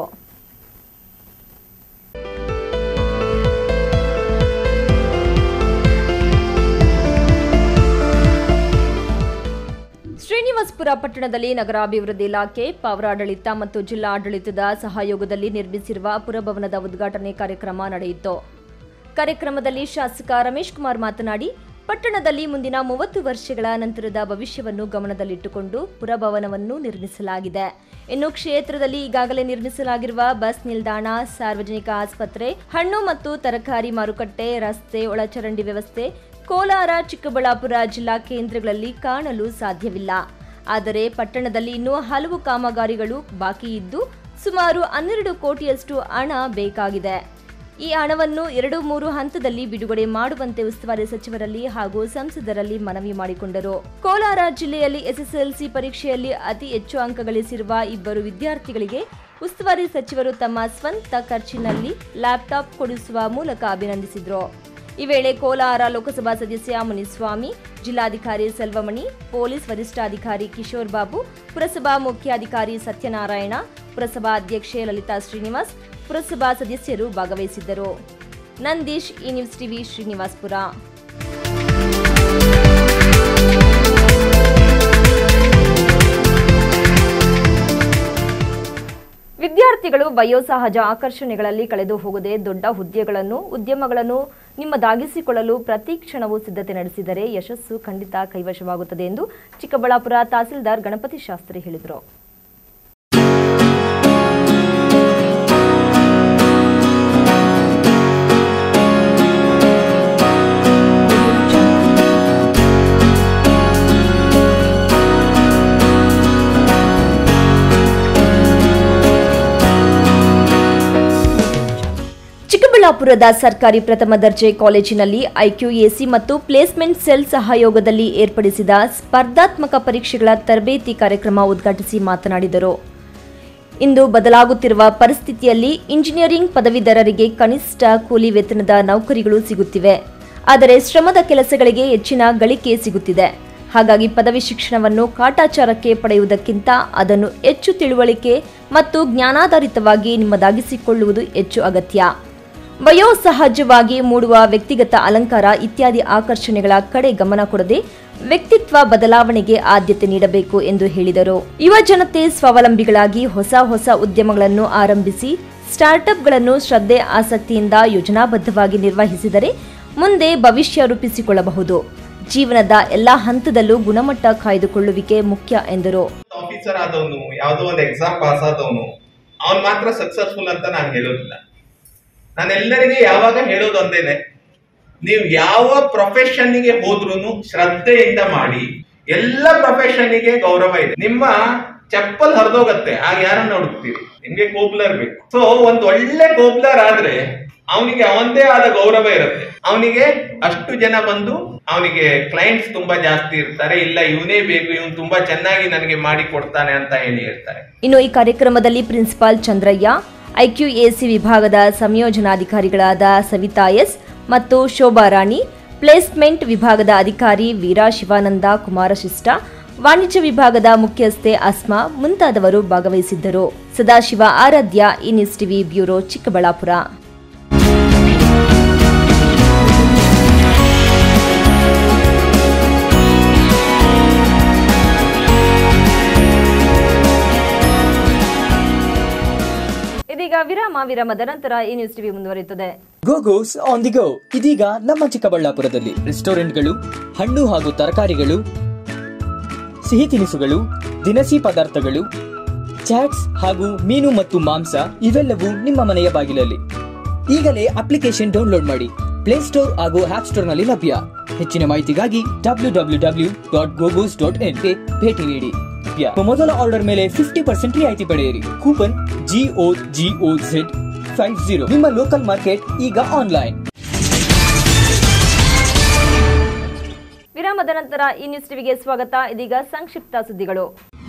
ಶ್ರೀನಿವಾಸಪುರ ಪಟ್ಟಣದಲ್ಲಿ ನಗರಾಭಿವೃದ್ಧಿ ಇಲಾಖೆ ಪೌರಾಡಳಿತ ಮತ್ತು ಜಿಲ್ಲಾ ಆಡಳಿತದ ಸಹಯೋಗದಲ್ಲಿ ನಿರ್ಮಿಸಿರುವ ಪುರಭವನದ ಉದ್ಘಾಟನೆ ಕಾರ್ಯಕ್ರಮ ನಡೆಯಿತು ಕಾರ್ಯಕ್ರಮದಲ್ಲಿ ಶಾಸಕ ರಮೇಶ್ ಕುಮಾರ್ ಮಾತನಾಡಿ ಪಟ್ಟಣದಲ್ಲಿ ಮುಂದಿನ ಮೂವತ್ತು ವರ್ಷಗಳ ನಂತರದ ಭವಿಷ್ಯವನ್ನು ಗಮನದಲ್ಲಿಟ್ಟುಕೊಂಡು ಪುರಭವನವನ್ನು ನಿರ್ಮಿಸಲಾಗಿದೆ ಇನ್ನು ಕ್ಷೇತ್ರದಲ್ಲಿ ಈಗಾಗಲೇ ನಿರ್ಮಿಸಲಾಗಿರುವ ಬಸ್ ನಿಲ್ದಾಣ ಸಾರ್ವಜನಿಕ ಆಸ್ಪತ್ರೆ ಹಣ್ಣು ಮತ್ತು ತರಕಾರಿ ಮಾರುಕಟ್ಟೆ ರಸ್ತೆ ಒಳಚರಂಡಿ ವ್ಯವಸ್ಥೆ ಕೋಲಾರ ಚಿಕ್ಕಬಳ್ಳಾಪುರ ಜಿಲ್ಲಾ ಕೇಂದ್ರಗಳಲ್ಲಿ ಕಾಣಲು ಸಾಧ್ಯವಿಲ್ಲ ಆದರೆ ಪಟ್ಟಣದಲ್ಲಿ ಇನ್ನೂ ಹಲವು ಕಾಮಗಾರಿಗಳು ಬಾಕಿ ಇದ್ದು ಸುಮಾರು ಹನ್ನೆರಡು ಕೋಟಿಯಷ್ಟು ಹಣ ಬೇಕಾಗಿದೆ ಈ ಹಣವನ್ನು ಎರಡು ಮೂರು ಹಂತದಲ್ಲಿ ಬಿಡುಗಡೆ ಮಾಡುವಂತೆ ಉಸ್ತುವಾರಿ ಸಚಿವರಲ್ಲಿ ಹಾಗೂ ಸಂಸದರಲ್ಲಿ ಮನವಿ ಮಾಡಿಕೊಂಡರು ಕೋಲಾರ ಜಿಲ್ಲೆಯಲ್ಲಿ ಎಸ್ಎಸ್ಎಲ್ಸಿ ಪರೀಕ್ಷೆಯಲ್ಲಿ ಅತಿ ಹೆಚ್ಚು ಅಂಕ ಗಳಿಸಿರುವ ಇಬ್ಬರು ವಿದ್ಯಾರ್ಥಿಗಳಿಗೆ ಉಸ್ತುವಾರಿ ಸಚಿವರು ತಮ್ಮ ಸ್ವಂತ ಖರ್ಚಿನಲ್ಲಿ ಲ್ಯಾಪ್ಟಾಪ್ ಕೊಡಿಸುವ ಮೂಲಕ ಅಭಿನಂದಿಸಿದರು ಈ ವೇಳೆ ಕೋಲಾರ ಲೋಕಸಭಾ ಸದಸ್ಯ ಮುನಿಸ್ವಾಮಿ ಜಿಲ್ಲಾಧಿಕಾರಿ ಸೆಲ್ವಮಣಿ ಪೊಲೀಸ್ ವರಿಷ್ಠಾಧಿಕಾರಿ ಕಿಶೋರ್ ಬಾಬು ಪುರಸಭಾ ಮುಖ್ಯಾಧಿಕಾರಿ ಸತ್ಯನಾರಾಯಣ ಪುರಸಭಾ ಅಧ್ಯಕ್ಷೆ ಲಲಿತಾ ಶ್ರೀನಿವಾಸ್ ಪುರಸಭಾ ಸದಸ್ಯರು ಭಾಗವಹಿಸಿದ್ದರು ನಂದೀಶ್ ಈ ನ್ಯೂಸ್ ಟಿವಿ ಶ್ರೀನಿವಾಸ್ಪುರ ವಿದ್ಯಾರ್ಥಿಗಳು ವಯೋಸಹಜ ಆಕರ್ಷಣೆಗಳಲ್ಲಿ ಕಳೆದು ಹೋಗದೆ ದೊಡ್ಡ ಹುದ್ದೆಗಳನ್ನು ಉದ್ಯಮಗಳನ್ನು ನಿಮ್ಮದಾಗಿಸಿಕೊಳ್ಳಲು ಪ್ರತಿ ಕ್ಷಣವೂ ಸಿದ್ಧತೆ ನಡೆಸಿದರೆ ಯಶಸ್ಸು ಖಂಡಿತ ಕೈವಶವಾಗುತ್ತದೆ ಎಂದು ಚಿಕ್ಕಬಳ್ಳಾಪುರ ತಹಸೀಲ್ದಾರ್ ಗಣಪತಿ ಶಾಸ್ತ್ರಿ ಹೇಳಿದರು ಚಿಕ್ಕಬಳ್ಳಾಪುರದ ಸರ್ಕಾರಿ ಪ್ರಥಮ ದರ್ಜೆ ಕಾಲೇಜಿನಲ್ಲಿ ಐಕ್ಯೂಎಸಿ ಮತ್ತು ಪ್ಲೇಸ್ಮೆಂಟ್ ಸೆಲ್ ಸಹಯೋಗದಲ್ಲಿ ಏರ್ಪಡಿಸಿದ ಸ್ಪರ್ಧಾತ್ಮಕ ಪರೀಕ್ಷೆಗಳ ತರಬೇತಿ ಕಾರ್ಯಕ್ರಮ ಉದ್ಘಾಟಿಸಿ ಮಾತನಾಡಿದರು ಇಂದು ಬದಲಾಗುತ್ತಿರುವ ಪರಿಸ್ಥಿತಿಯಲ್ಲಿ ಇಂಜಿನಿಯರಿಂಗ್ ಪದವೀಧರರಿಗೆ ಕನಿಷ್ಠ ಕೂಲಿ ವೇತನದ ನೌಕರಿಗಳು ಸಿಗುತ್ತಿವೆ ಆದರೆ ಶ್ರಮದ ಕೆಲಸಗಳಿಗೆ ಹೆಚ್ಚಿನ ಗಳಿಕೆ ಸಿಗುತ್ತಿದೆ ಹಾಗಾಗಿ ಪದವಿ ಶಿಕ್ಷಣವನ್ನು ಕಾಟಾಚಾರಕ್ಕೆ ಪಡೆಯುವುದಕ್ಕಿಂತ ಅದನ್ನು ಹೆಚ್ಚು ತಿಳುವಳಿಕೆ ಮತ್ತು ಜ್ಞಾನಾಧಾರಿತವಾಗಿ ನಿಮ್ಮದಾಗಿಸಿಕೊಳ್ಳುವುದು ಹೆಚ್ಚು ಅಗತ್ಯ ವಯೋಸಹಜವಾಗಿ ಮೂಡುವ ವ್ಯಕ್ತಿಗತ ಅಲಂಕಾರ ಇತ್ಯಾದಿ ಆಕರ್ಷಣೆಗಳ ಕಡೆ ಗಮನ ಕೊಡದೆ ವ್ಯಕ್ತಿತ್ವ ಬದಲಾವಣೆಗೆ ಆದ್ಯತೆ ನೀಡಬೇಕು ಎಂದು ಹೇಳಿದರು ಯುವ ಜನತೆ ಸ್ವಾವಲಂಬಿಗಳಾಗಿ ಹೊಸ ಹೊಸ ಉದ್ಯಮಗಳನ್ನು ಆರಂಭಿಸಿ ಸ್ಟಾರ್ಟ್ಅಪ್ಗಳನ್ನು ಶ್ರದ್ಧೆ ಆಸಕ್ತಿಯಿಂದ ಯೋಜನಾಬದ್ಧವಾಗಿ ನಿರ್ವಹಿಸಿದರೆ ಮುಂದೆ ಭವಿಷ್ಯ ರೂಪಿಸಿಕೊಳ್ಳಬಹುದು ಜೀವನದ ಎಲ್ಲಾ ಹಂತದಲ್ಲೂ ಗುಣಮಟ್ಟ ಕಾಯ್ದುಕೊಳ್ಳುವಿಕೆ ಮುಖ್ಯ ಎಂದರು ಆಫೀಸರ್ ಆದವನು ಯಾವುದೋ ಒಂದು ಎಕ್ಸಾಮ್ ಪಾಸ್ ಆದವನು ಅವನ್ ಮಾತ್ರ ಸಕ್ಸಸ್ಫುಲ್ ಅಂತ ನಾನು ಹೇಳೋದಿಲ್ಲ ನಾನು ಎಲ್ಲರಿಗೆ ಯಾವಾಗ ಹೇಳೋದು ಒಂದೇನೆ ನೀವು ಯಾವ ಪ್ರೊಫೆಷನ್ಗೆ ಹೋದ್ರೂ ಶ್ರದ್ಧೆಯಿಂದ ಮಾಡಿ ಎಲ್ಲ ಪ್ರೊಫೆಷನ್ಗೆ ಗೌರವ ಇದೆ ನಿಮ್ಮ ಚಪ್ಪಲ್ ಹರಿದೋಗತ್ತೆ ಆಗ ಯಾರನ್ನ ಹುಡುಕ್ತೀರಿ ನಿಮ್ಗೆ ಕೋಬ್ಲರ್ ಬೇಕು ಸೊ ಒಂದ್ ಒಳ್ಳೆ ಕೋಬ್ಲರ್ ಆದ್ರೆ ಅವನಿಗೆ ಅವನದೇ ಆದ ಗೌರವ ಇರುತ್ತೆ ಅವನಿಗೆ ಅಷ್ಟು ಜನ ಬಂದು ಅವನಿಗೆ ಕ್ಲೈಂಟ್ಸ್ ತುಂಬಾ ಜಾಸ್ತಿ ಇರ್ತಾರೆ ಇಲ್ಲ ಇವನೇ ಬೇಕು ಇವನು ತುಂಬಾ ಚೆನ್ನಾಗಿ ನನಗೆ ಮಾಡಿ ಕೊಡ್ತಾನೆ ಅಂತ ಹೇಳಿ ಹೇಳ್ತಾರೆ ಇನ್ನು ಈ ಕಾರ್ಯಕ್ರಮದಲ್ಲಿ ಪ್ರಿನ್ಸಿಪಾಲ್ ಚಂದ್ರಯ್ಯ ಐಕ್ಯೂಎಸಿ ವಿಭಾಗದ ಸಂಯೋಜನಾಧಿಕಾರಿಗಳಾದ ಸವಿತಾ ಎಸ್ ಮತ್ತು ಶೋಭಾ ರಾಣಿ ಪ್ಲೇಸ್ಮೆಂಟ್ ವಿಭಾಗದ ಅಧಿಕಾರಿ ವೀರಾ ಶಿವಾನಂದ ಕುಮಾರಶಿಷ್ಟ ವಾಣಿಜ್ಯ ವಿಭಾಗದ ಮುಖ್ಯಸ್ಥೆ ಅಸ್ಮಾ ಮುಂತಾದವರು ಭಾಗವಹಿಸಿದ್ದರು ಸದಾಶಿವ ಆರಾಧ್ಯ ಈ ನ್ಯೂಸ್ ಟಿವಿ ಬ್ಯೂರೋ ಚಿಕ್ಕಬಳ್ಳಾಪುರ ಇದೀಗ ವಿರಾಮ ವಿರಾಮದ ನಂತರ ಈ ನ್ಯೂಸ್ ಟಿವಿ ಮುಂದುವರಿಯುತ್ತದೆ ಗೋಗೋಸ್ ಆನ್ ದಿ ಗೋ ಇದೀಗ ನಮ್ಮ ಚಿಕ್ಕಬಳ್ಳಾಪುರದಲ್ಲಿ ರೆಸ್ಟೋರೆಂಟ್ಗಳು ಹಣ್ಣು ಹಾಗೂ ತರಕಾರಿಗಳು ಸಿಹಿ ತಿನಿಸುಗಳು ದಿನಸಿ ಪದಾರ್ಥಗಳು ಚಾಟ್ಸ್ ಹಾಗೂ ಮೀನು ಮತ್ತು ಮಾಂಸ ಇವೆಲ್ಲವೂ ನಿಮ್ಮ ಮನೆಯ ಬಾಗಿಲಲ್ಲಿ ಈಗಲೇ ಅಪ್ಲಿಕೇಶನ್ ಡೌನ್ಲೋಡ್ ಮಾಡಿ ಪ್ಲೇಸ್ಟೋರ್ ಹಾಗೂ ಆಪ್ ಸ್ಟೋರ್ ನಲ್ಲಿ ಲಭ್ಯ ಹೆಚ್ಚಿನ ಮಾಹಿತಿಗಾಗಿ W W W dot gogos dot in ಗೆ ಭೇಟಿ ನೀಡಿ ಯ- ಮೊದಲ ಆರ್ಡರ್ ಮೇಲೆ ಫಿಫ್ಟಿ ಪರ್ಸೆಂಟ್ ರಿಯಾಯಿತಿ ಪಡೆಯಿರಿ coupon G O G O Z five local market ಈಗ ಆನ್ಲೈನ್ ವಿರಾಮದ ನಂತರ ಈ ನ್ಯೂಸ್ ಟಿವಿಗೆ ಸ್ವಾಗತ ಇದೀಗ ಸಂಕ್ಷಿಪ್ತ ಸುದ್ದಿಗಳು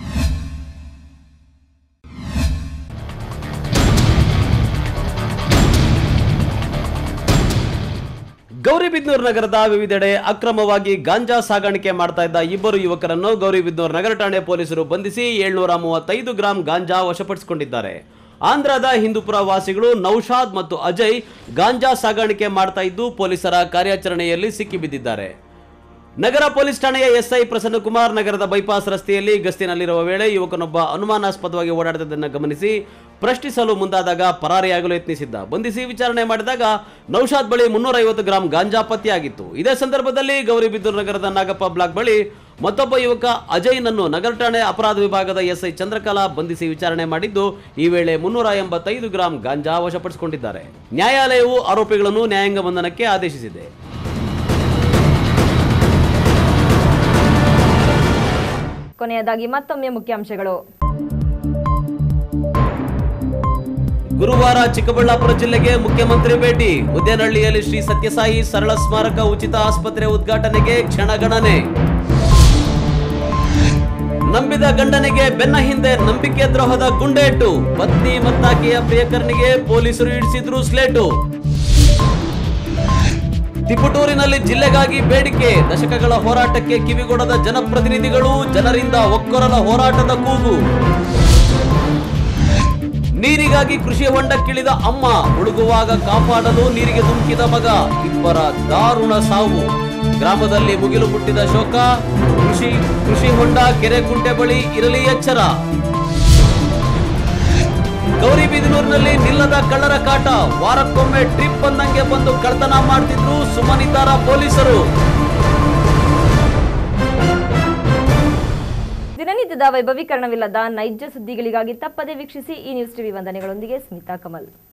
ಗೌರಿಬಿದನೂರು ನಗರದ ವಿವಿಧೆಡೆ ಅಕ್ರಮವಾಗಿ ಗಾಂಜಾ ಸಾಗಾಣಿಕೆ ಮಾಡ್ತಾ ಇದ್ದ ಇಬ್ಬರು ಯುವಕರನ್ನು ಗೌರಿಬಿದನೂರು ನಗರ ಠಾಣೆ ಪೊಲೀಸರು ಬಂಧಿಸಿ ಏಳ್ನೂರ ಮೂವತ್ತೈದು ಗ್ರಾಂ ಗಾಂಜಾ ವಶಪಡಿಸಿಕೊಂಡಿದ್ದಾರೆ ಆಂಧ್ರದ ಹಿಂದೂಪುರ ವಾಸಿಗಳು ನೌಶಾದ್ ಮತ್ತು ಅಜಯ್ ಗಾಂಜಾ ಸಾಗಾಣಿಕೆ ಮಾಡ್ತಾ ಇದ್ದು ಪೊಲೀಸರ ಕಾರ್ಯಾಚರಣೆಯಲ್ಲಿ ಸಿಕ್ಕಿಬಿದ್ದಿದ್ದಾರೆ ನಗರ ಪೊಲೀಸ್ ಠಾಣೆಯ ಎಸ್ಐ ಪ್ರಸನ್ನಕುಮಾರ್ ನಗರದ ಬೈಪಾಸ್ ರಸ್ತೆಯಲ್ಲಿ ಗಸ್ತಿನಲ್ಲಿರುವ ವೇಳೆ ಯುವಕನೊಬ್ಬ ಅನುಮಾನಾಸ್ಪದವಾಗಿ ಓಡಾಡುತ್ತಿದ್ದನ್ನು ಗಮನಿಸಿ ಪ್ರಶ್ನಿಸಲು ಮುಂದಾದಾಗ ಪರಾರಿಯಾಗಲು ಯತ್ನಿಸಿದ್ದ ಬಂಧಿಸಿ ವಿಚಾರಣೆ ಮಾಡಿದಾಗ ನೌಶಾದ್ ಬಳಿ ಮುನ್ನೂರೈವತ್ತು ಗ್ರಾಂ ಗಾಂಜಾ ಪತ್ತೆಯಾಗಿತ್ತು ಇದೇ ಸಂದರ್ಭದಲ್ಲಿ ಗೌರಿಬಿದೂರು ನಗರದ ನಾಗಪ್ಪ ಬ್ಲಾಕ್ ಬಳಿ ಮತ್ತೊಬ್ಬ ಯುವಕ ಅಜಯ್ನನ್ನು ನಗರ ಠಾಣೆ ಅಪರಾಧ ವಿಭಾಗದ ಎಸ್ಐ ಚಂದ್ರಕಲಾ ಬಂಧಿಸಿ ವಿಚಾರಣೆ ಮಾಡಿದ್ದು ಈ ವೇಳೆ ಮುನ್ನೂರ ಎಂಬತ್ತೈದು ಗ್ರಾಂ ಗಾಂಜಾ ವಶಪಡಿಸಿಕೊಂಡಿದ್ದಾರೆ ನ್ಯಾಯಾಲಯವು ಆರೋಪಿಗಳನ್ನು ನ್ಯಾಯಾಂಗ ಬಂಧನಕ್ಕೆ ಆದೇಶಿಸಿದೆ ಕೊನೆಯದಾಗಿ ಮತ್ತೊಮ್ಮೆ ಮುಖ್ಯಾಂಶಗಳು ಗುರುವಾರ ಚಿಕ್ಕಬಳ್ಳಾಪುರ ಜಿಲ್ಲೆಗೆ ಮುಖ್ಯಮಂತ್ರಿ ಭೇಟಿ ಮುದ್ದೇನಹಳ್ಳಿಯಲ್ಲಿ ಶ್ರೀ ಸತ್ಯಸಾಯಿ ಸರಳ ಸ್ಮಾರಕ ಉಚಿತ ಆಸ್ಪತ್ರೆ ಉದ್ಘಾಟನೆಗೆ ಕ್ಷಣಗಣನೆ ನಂಬಿದ ಗಂಡನಿಗೆ ಬೆನ್ನ ಹಿಂದೆ ನಂಬಿಕೆ ದ್ರೋಹದ ಗುಂಡೇಟು ಪತ್ನಿ ಮತ್ತಾಕೆಯ ಪ್ರಿಯಕರನಿಗೆ ಪೊಲೀಸರು ಇಡಿಸಿದ್ರು ಸ್ಲೇಟು ತಿಪಟೂರಿನಲ್ಲಿ ಜಿಲ್ಲೆಗಾಗಿ ಬೇಡಿಕೆ ದಶಕಗಳ ಹೋರಾಟಕ್ಕೆ ಕಿವಿಗೊಡದ ಜನಪ್ರತಿನಿಧಿಗಳು ಜನರಿಂದ ಒಕ್ಕೊರಲ ಹೋರಾಟದ ಕೂಗು ನೀರಿಗಾಗಿ ಕೃಷಿ ಹೊಂಡಕ್ಕಿಳಿದ ಅಮ್ಮ ಮುಳುಗುವಾಗ ಕಾಪಾಡಲು ನೀರಿಗೆ ಧುಮುಕಿದ ಮಗ ಇಬ್ಬರ ದಾರುಣ ಸಾವು ಗ್ರಾಮದಲ್ಲಿ ಮುಗಿಲು ಮುಟ್ಟಿದ ಶೋಕ ಕೃಷಿ ಕೃಷಿ ಹೊಂಡ ಕೆರೆ ಕುಂಟೆ ಬಳಿ ಇರಲಿ ಎಚ್ಚರ ಗೌರಿಬಿದನೂರಿನಲ್ಲಿ ನಿಲ್ಲದ ಕಳ್ಳರ ಕಾಟ ವಾರಕ್ಕೊಮ್ಮೆ ಟ್ರಿಪ್ ಬಂದಂಗೆ ಬಂದು ಕಳ್ತನ ಮಾಡ್ತಿದ್ರು ಸುಮನಿತಾರ ಪೊಲೀಸರು ದಿನನಿತ್ಯದ ವೈಭವೀಕರಣವಿಲ್ಲದ ನೈಜ ಸುದ್ದಿಗಳಿಗಾಗಿ ತಪ್ಪದೆ ವೀಕ್ಷಿಸಿ ಈ ನ್ಯೂಸ್ ಟಿವಿ ವಂದನೆಗಳೊಂದಿಗೆ ಸ್ಮಿತಾ ಕಮಲ್